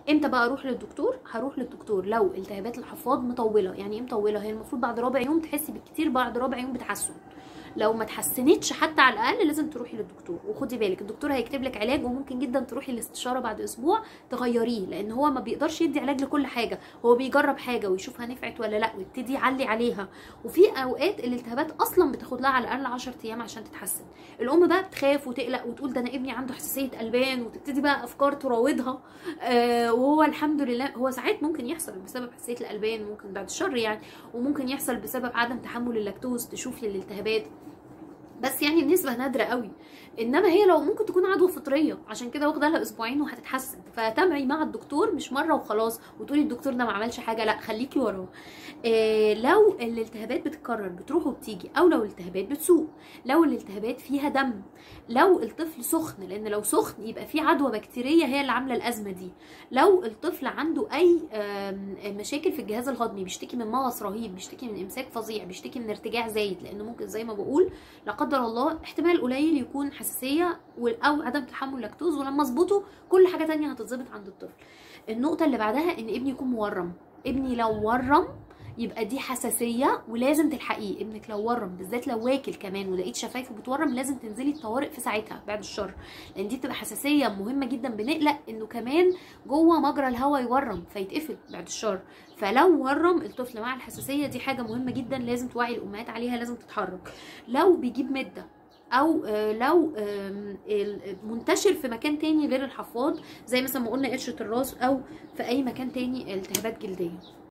امتى بقى اروح للدكتور هروح للدكتور لو التهابات الحفاض مطوله يعني ايه مطوله هي المفروض بعد رابع يوم تحسي بالكتير بعد رابع يوم بتحسن لو ما تحسنتش حتى على الاقل لازم تروحي للدكتور وخدي بالك الدكتور هيكتب لك علاج وممكن جدا تروحي الاستشاره بعد اسبوع تغيريه لان هو ما بيقدرش يدي علاج لكل حاجه هو بيجرب حاجه ويشوفها نفعت ولا لا ويبتدي يعلي عليها وفي اوقات الالتهابات اصلا بتاخد لها على الاقل 10 ايام عشان تتحسن الام بقى بتخاف وتقلق وتقول ده انا ابني عنده حساسيه البان وتبتدي بقى افكار تراودها آه وهو الحمد لله هو ساعات ممكن يحصل بسبب حساسيه الالبان ممكن بعد الشر يعني وممكن يحصل بسبب عدم تحمل اللاكتوز تشوفي الالتهابات بس يعني بنسبه نادره قوي انما هي لو ممكن تكون عدوى فطريه عشان كده واخده لها اسبوعين وهتتحسن فتابعي مع الدكتور مش مره وخلاص وتقولي الدكتور ده ما عملش حاجه لا خليكي وراه إيه لو الالتهابات بتتكرر بتروح وبتيجي او لو الالتهابات بتسوق لو الالتهابات فيها دم لو الطفل سخن لان لو سخن يبقى في عدوى بكتيريه هي اللي عامله الازمه دي لو الطفل عنده اي مشاكل في الجهاز الهضمي بيشتكي من مغص رهيب بيشتكي من امساك فظيع بيشتكي من ارتجاع زايد لانه ممكن زي ما بقول لا قدر الله احتمال قليل يكون حساسيه او عدم تحمل لاكتوز ولما اظبطه كل حاجه تانية هتتظبط عند الطفل النقطه اللي بعدها ان ابني يكون مورم ابني لو ورم يبقى دي حساسيه ولازم تلحقيه ابنك لو ورم بالذات لو واكل كمان ولقيت شفايفه بتورم لازم تنزلي الطوارئ في ساعتها بعد الشر لان دي بتبقى حساسيه مهمه جدا بنقلق انه كمان جوه مجرى الهواء يورم فيتقفل بعد الشر فلو ورم الطفل مع الحساسيه دي حاجه مهمه جدا لازم توعي الامهات عليها لازم تتحرك لو بيجيب مده او لو منتشر في مكان تاني غير الحفاض زي مثلا ما قلنا قشره الراس او في اي مكان تاني التهابات جلديه